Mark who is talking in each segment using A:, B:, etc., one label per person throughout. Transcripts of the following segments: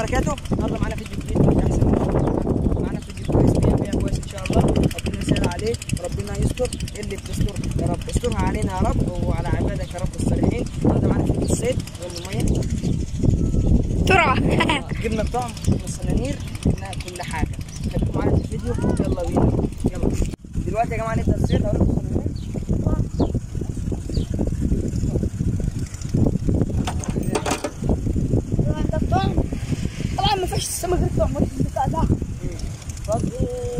A: وبركاته النهارده معانا فيديو جديد بعد احسن معانا فيديو كويس 100 100 كويس ان شاء الله ربنا يسهل عليه وربنا يستر اللي بتستر يا رب استرها علينا يا رب وعلى عبادك يا رب الصالحين النهارده معانا فيديو الصيد والميه
B: بسرعة
A: جبنا الطعم جبنا السنانير جبنا كل حاجه خليكم معانا في الفيديو يلا بينا يلا دلوقتي يا جماعه نبدا الصيد هقول لكم السنانير
B: طبعا ما فيش السمك غير طعم البتاع ده
A: اتفضل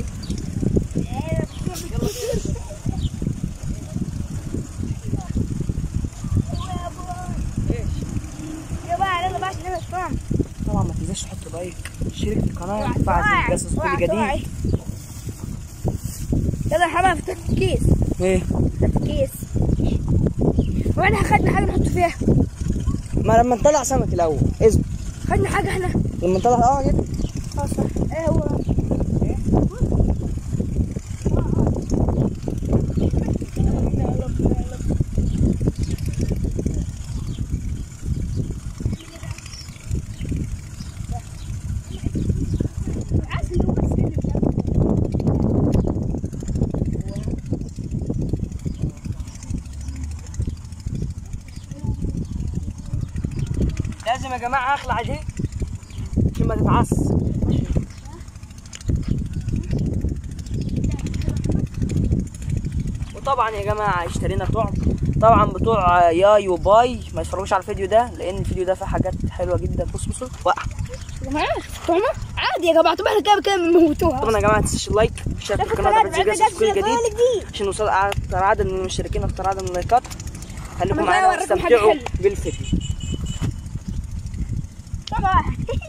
A: ايش
B: يا بقى يلا بقى عشان طعم
A: طبعا ما تنساش تحط لايك اشترك في القناه وتفعل الجرس كل جديد
B: يلا يا حبايب فتح كيس
A: ايه
B: فتح كيس واحنا خدنا حاجة نحط فيها
A: ما لما نطلع سمك الاول اصبر
B: خدنا حاجة احنا
A: لما نطلع اه جبت
B: اه صح ايه هو
A: لازم يا جماعه اخلع دي عشان ما تتعص وطبعا يا جماعه اشترينا طعم طبعا بتوع ياي وباي ما يتفرجوش على الفيديو ده لان الفيديو ده فيه حاجات حلوه جدا بص بصوا وقع
B: يا جماعة طعمة عادي يا جماعة طبعا كده كده بنموتوها
A: طبعا يا جماعه ما تنسوش اللايك اشتركوا في القناه ده بتنزل كل جديد عشان نوصل اكتر عدد من المشتركين واكتر عدد من اللايكات خليكم
B: أنا
A: معانا
B: هوريكم حاجة
A: واستمتعوا
B: حلوة.
A: بالفيديو
B: طبعا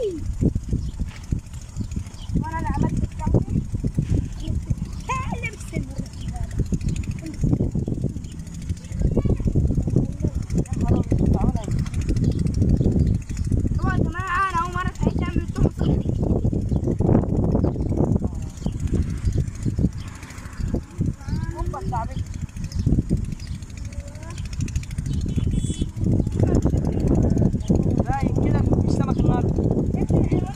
B: وانا انا عملت الكاميرا لبس طبعا يا جماعة انا اول مرة في حياتي اعمل توم صحي
A: باين كده مفيش سمك النهارده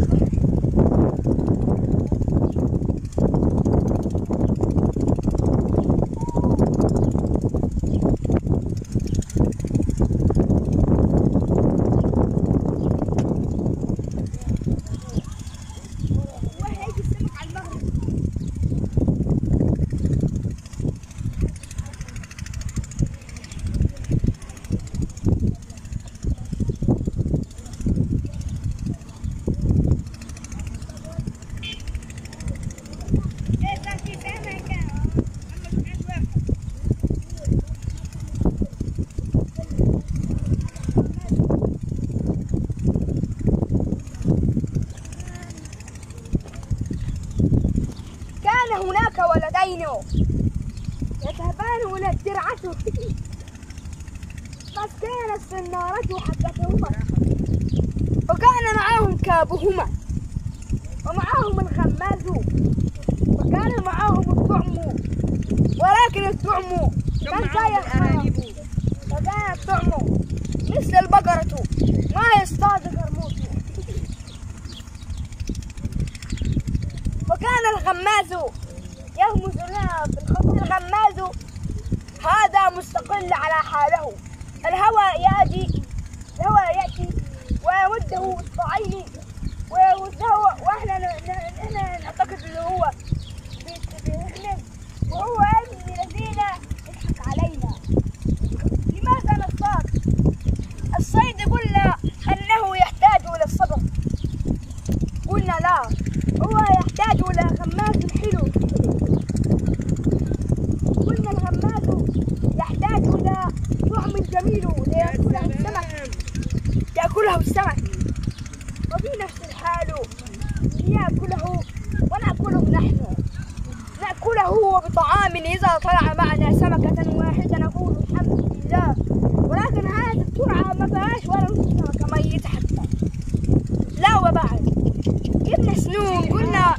B: كان هناك ولدين يذهبان إلى الدرعة قد كانت سنارته حقتهما وكان معهم كابهما ومعهم الخماز وكان معهم الطعم ولكن الطعم كان سيخرب وكان الطعم مثل البقرة ما يصطاد كرموت وكان الغماز يغمز لنا في الخط الغماز هذا مستقل على حاله الهوى يأتي الهوى يأتي ويمده إصبعين ويمده واحنا ن- ن- احنا نعتقد اللي هو بيت- بيهنم وهو يرمي الذين يضحك علينا لماذا نصطاد؟ الصيد قلنا أنه يحتاج إلى الصبر قلنا لا هو يحتاج إلى غماز حلو قلنا الغماز يحتاج إلى طعم جميل ليأكله السمك يأكله السمك وفي نفس الحال يأكله ونأكله نحن نأكله بطعام إذا طلع معنا سمكة واحدة نقول الحمد لله ولكن هذه الترعة ما فيهاش ولا نص سمكة ميتة حتى لا وبعد جبنا سنون قلنا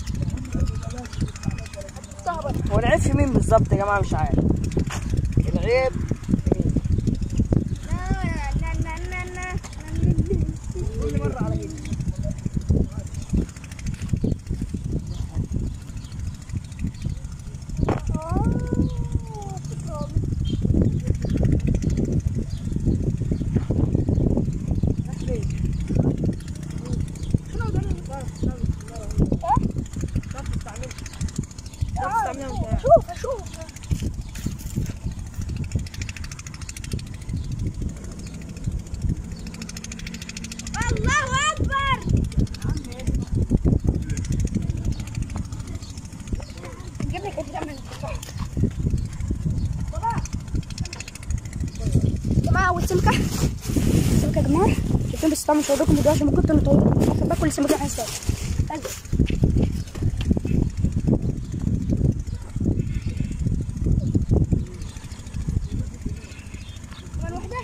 A: هو العيب في مين بالظبط يا جماعه مش عارف العيب في مين؟ كل مره على كده
B: اول سمكه سمكه يا جماعه شايفين بس طبعا مش هوريكم فيديوهات لما كنت مطول واخد باكل السمكه معايا ازاي أيوة. كمان واحده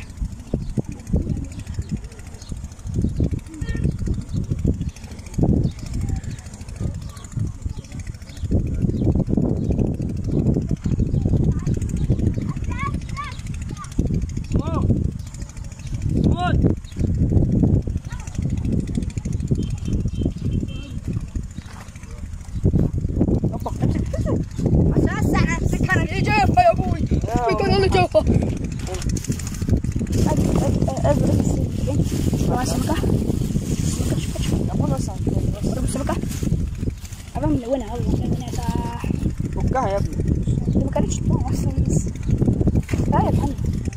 B: اساسا امسكها انا اللي جايبها يا ابوي امسكها انا اللي جايبها سمكة سمكة سمكة أبغى ملونة والله ملونة
A: فكها يا ابني
B: ما كانتش تطلع أصلا بس لا يا محمد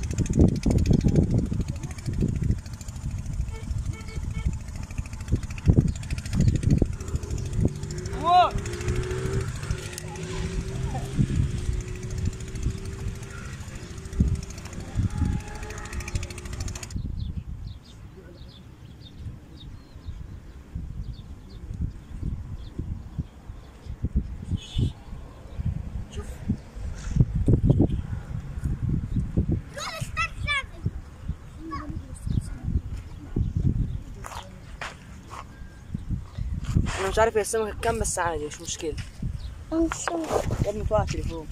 A: انا مش عارف هي السمكه كام بس عادي مش مشكله يا ابني توقع تليفون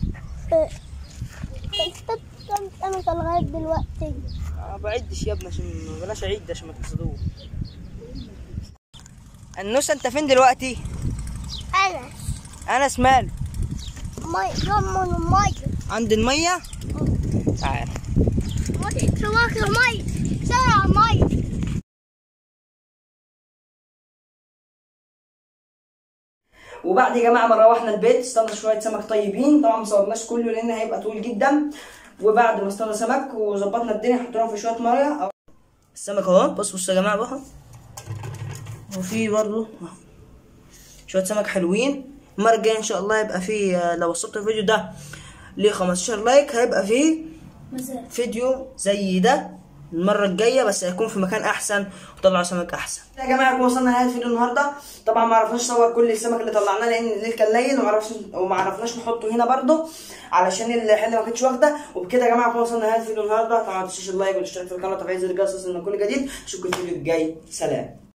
B: أنا لغاية دلوقتي
A: ما بعدش يا ابني عشان بلاش اعد عشان ما تصدقوش النوسة انت فين دلوقتي؟
B: أنا
A: انس مال
B: مي ضمن المي
A: عند المية؟ تعال
B: سواك المي سرع المي
A: وبعد يا جماعه ما روحنا البيت اصطادنا شويه سمك طيبين طبعا ما صورناش كله لان هيبقى طويل جدا وبعد ما اصطادنا سمك وظبطنا الدنيا حطيناهم في شويه ميه السمك اهو بص بصوا يا جماعه بقى وفي برضه شويه سمك حلوين المره الجايه ان شاء الله يبقى فيه لو وصلت الفيديو ده ل 15 لايك هيبقى فيه
B: مزاج
A: فيديو زي ده المرة الجاية بس هيكون في مكان أحسن وطلع سمك أحسن. يا جماعة كنا وصلنا لنهاية الفيديو النهاردة، طبعا ما عرفناش نصور كل السمك اللي طلعناه لأن الليل كان ليل وما عرفناش وما عرفناش نحطه هنا برضه علشان الحلة ما كانتش واخدة، وبكده يا جماعة كنا وصلنا لنهاية الفيديو النهاردة، طبعا ما تنسوش اللايك والاشتراك في القناة وتفعيل زر الجرس لما كل جديد، أشوفكم الفيديو الجاي، سلام.